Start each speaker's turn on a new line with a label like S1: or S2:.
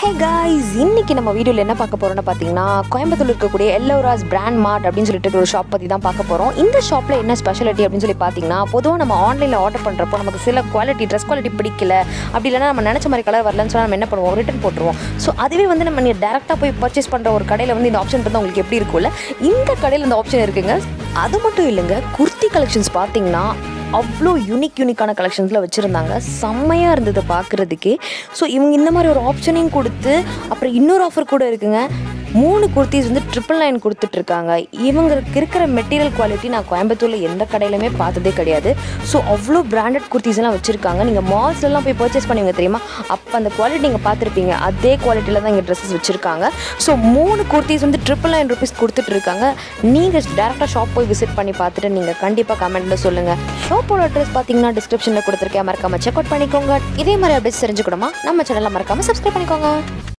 S1: hey guys இன்னைக்கு நம்ம வீடியோவில் என்ன பார்க்க போறோம்னு பார்த்தீங்கன்னா கோயம்புத்தூர் இருக்கக்கூடிய எல்லோராஸ் பிராண்ட் மார்ட் அப்படின்னு சொல்லிட்டு இருக்கிற ஒரு ஷாப் பற்றி தான் பார்க்க போகிறோம் இந்த ஷாப்பில் என்ன ஸ்பெஷாலிட்டி அப்படின்னு சொல்லி பார்த்தீங்கன்னா பொதுவாக நம்ம ஆன்லைனில் ஆர்டர் பண்ணுறப்போ நமக்கு சில குவாலிட்டி ட்ரெஸ் குவாலிட்டி பிடிக்கல அப்படி இல்லைன்னா நம்ம நினச்ச மாதிரி கலர் வரலன்னு சொன்னால் நம்ம என்ன பண்ணுவோம் ரிட்டன் போட்டுருவோம் ஸோ அதுவே வந்து நம்ம நீங்கள் டேரெக்டாக போய் பர்ச்சேஸ் பண்ணுற ஒரு கடையில் வந்து இந்த ஆப்ஷன் பார்த்தா உங்களுக்கு எப்படி இருக்கும்ல இந்த கடையில் இந்த ஆப்ஷன் இருக்குங்க அது மட்டும் இல்லைங்க குர்த்தி கலெக்ஷன்ஸ் பார்த்தீங்கன்னா அவ்வளோ யூனிக் யூனிக்கான கலெக்ஷன்ஸில் வச்சுருந்தாங்க செம்மையாக இருந்தது பார்க்குறதுக்கே ஸோ இவங்க இந்த மாதிரி ஒரு ஆப்ஷனையும் கொடுத்து அப்புறம் இன்னொரு ஆஃபர் கூட இருக்குங்க மூணு குர்த்திஸ் வந்து ட்ரிபிள் நைன் கொடுத்துட்ருக்காங்க இவங்களுக்கு இருக்கிற மெட்டீரியல் குவாலிட்டி நான் கோயம்புத்தூரில் எந்த கடையிலுமே பார்த்ததே கிடையாது ஸோ அவ்வளோ பிராண்டட் குர்த்திஸ் எல்லாம் வச்சுருக்காங்க நீங்கள் மால்ஸ்லாம் போய் பர்ச்சேஸ் பண்ணுவீங்க தெரியுமா அப்போ அந்த குவாலிட்டி நீங்கள் பார்த்துருப்பீங்க அதே குவாலிட்டியில் தான் இங்கே ட்ரெஸ்ஸஸ் வச்சுருக்காங்க ஸோ மூணு குர்த்திஸ் வந்து ட்ரிபிள் நைன் ருபீஸ் கொடுத்துட்ருக்காங்க நீங்கள் டேரெக்டாக ஷாப் போய் விசிட் பண்ணி பார்த்துட்டு நீங்கள் கண்டிப்பாக கமெண்ட்டில் சொல்லுங்கள் ஷாப்போட அட்ரஸ் பார்த்தீங்கன்னா டிஸ்கிரிப்ஷனில் கொடுத்துருக்கேன் மறக்காமல் செக் அவுட் பண்ணிக்கோங்க இதே மாதிரி அப்டேட்ஸ் தெரிஞ்சுக்கணுமா நம்ம சேனலை மறக்காமல் சப்ஸ்கிரைப் பண்ணிக்கோங்க